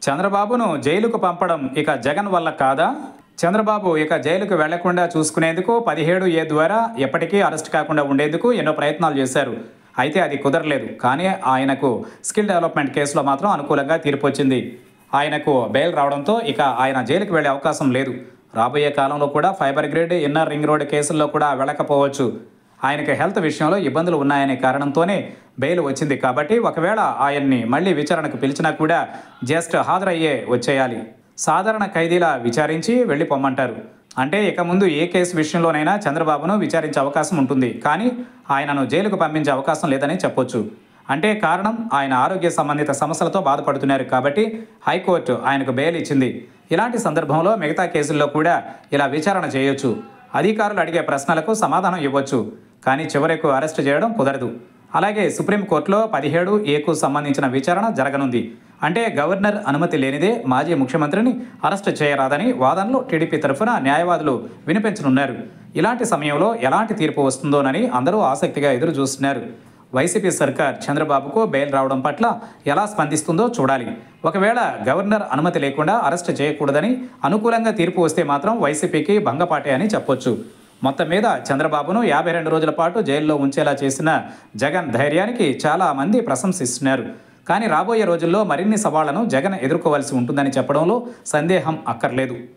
చంద్రబాబును జైలుకు పంపడం ఇక జగన్ వల్ల కాదా చంద్రబాబు ఇక జైలుకు వెళ్లకుండా చూసుకునేందుకు పదిహేడు ఏ ద్వారా ఎప్పటికీ అరెస్ట్ కాకుండా ఉండేందుకు ఎన్నో ప్రయత్నాలు చేశారు అయితే అది కుదరలేదు కానీ ఆయనకు స్కిల్ డెవలప్మెంట్ కేసులో మాత్రం అనుకూలంగా తీర్పు వచ్చింది ఆయనకు బెయిల్ రావడంతో ఇక ఆయన జైలుకు వెళ్లే అవకాశం లేదు రాబోయే కాలంలో కూడా fibre grid inner ring road కేసుల్లో కూడా వెళ్ళకపోవచ్చు ఆయనకు హెల్త్ విషయంలో ఇబ్బందులు ఉన్నాయనే కారణంతోనే బెయిల్ వచ్చింది కాబట్టి ఒకవేళ ఆయన్ని మళ్ళీ విచారణకు పిలిచినా కూడా జస్ట్ హాజరయ్యే వచ్చేయాలి సాధారణ ఖైదీలా విచారించి వెళ్ళి పొమ్మంటారు అంటే ఇక ముందు ఏ కేసు విషయంలోనైనా చంద్రబాబును విచారించే అవకాశం ఉంటుంది కానీ ఆయనను జైలుకు పంపించే అవకాశం లేదని చెప్పొచ్చు అంటే కారణం ఆయన ఆరోగ్య సంబంధిత సమస్యలతో బాధపడుతున్నారు కాబట్టి హైకోర్టు ఆయనకు బెయిల్ ఇచ్చింది ఇలాంటి సందర్భంలో మిగతా కేసుల్లో కూడా ఇలా విచారణ చేయొచ్చు అధికారులు అడిగే ప్రశ్నలకు సమాధానం ఇవ్వచ్చు కానీ చివరకు అరెస్టు చేయడం కుదరదు అలాగే సుప్రీంకోర్టులో పదిహేడు ఏకు సంబంధించిన విచారణ జరగనుంది అంటే గవర్నర్ అనుమతి లేనిదే మాజీ ముఖ్యమంత్రిని అరెస్టు చేయరాదని వాదనలు టీడీపీ తరఫున న్యాయవాదులు వినిపించనున్నారు ఇలాంటి సమయంలో ఎలాంటి తీర్పు వస్తుందోనని అందరూ ఆసక్తిగా ఎదురు చూస్తున్నారు వైసీపీ సర్కార్ చంద్రబాబుకు బెయిల్ రావడం పట్ల ఎలా స్పందిస్తుందో చూడాలి ఒకవేళ గవర్నర్ అనుమతి లేకుండా అరెస్ట్ చేయకూడదని అనుకూలంగా తీర్పు వస్తే మాత్రం వైసీపీకి భంగపాటే అని చెప్పొచ్చు మొత్తం మీద చంద్రబాబును యాభై రెండు రోజుల పాటు జైల్లో ఉంచేలా చేసిన జగన్ ధైర్యానికి చాలా మంది ప్రశంసిస్తున్నారు కానీ రాబోయే రోజుల్లో మరిన్ని సవాళ్లను జగన్ ఎదుర్కోవాల్సి ఉంటుందని చెప్పడంలో సందేహం అక్కర్లేదు